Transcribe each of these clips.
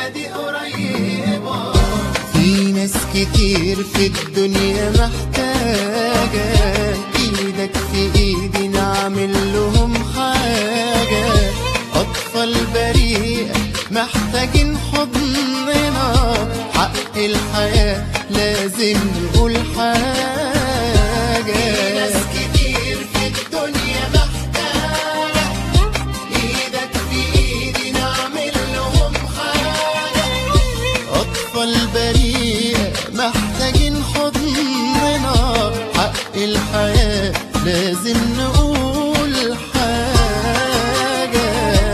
الجنة دي قريبة في ناس كتير في الدنيا محتاجة ايدك في ايدي نعمل لهم حاجة اطفال بريئة محتاجين حضننا حق الحياة لازم نقول حاجة في ناس كتير في الدنيا محتاجة ايدك في ايدي نعمل لهم حاجة اطفال بريئة محتاجين حضننا حق الحياة لازم نقول حاجة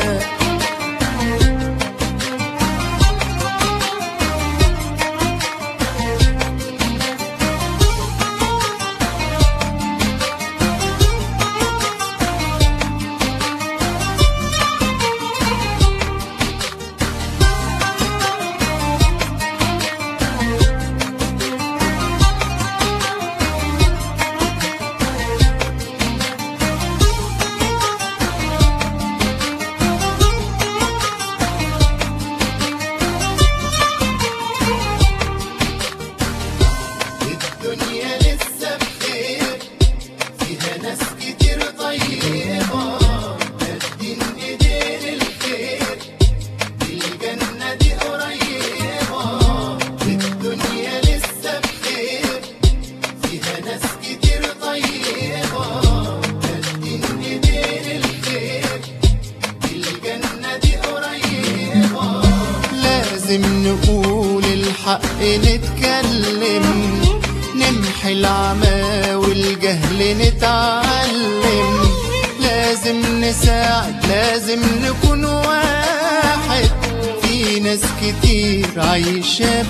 الدنيا لسه بخير فيها ناس كتير طيبة مادين ايدين الخير الجنة دي قريبة الدنيا لسه بخير فيها ناس كتير طيبة مادين ايدين الخير الجنة دي قريبة لازم نقول الحق نتكلم نمحي العمى والجهل نتعلم لازم نساعد لازم نكون واحد في ناس كتير عايشة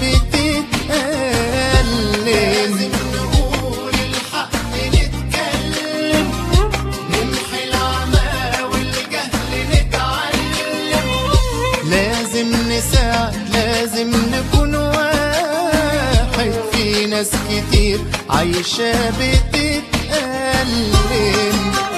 بتتألم لازم نقول الحق نتكلم نمحي العمى والجهل نتعلم لازم نساعد لازم نكون واحد في ناس كتير عايشة بتتألم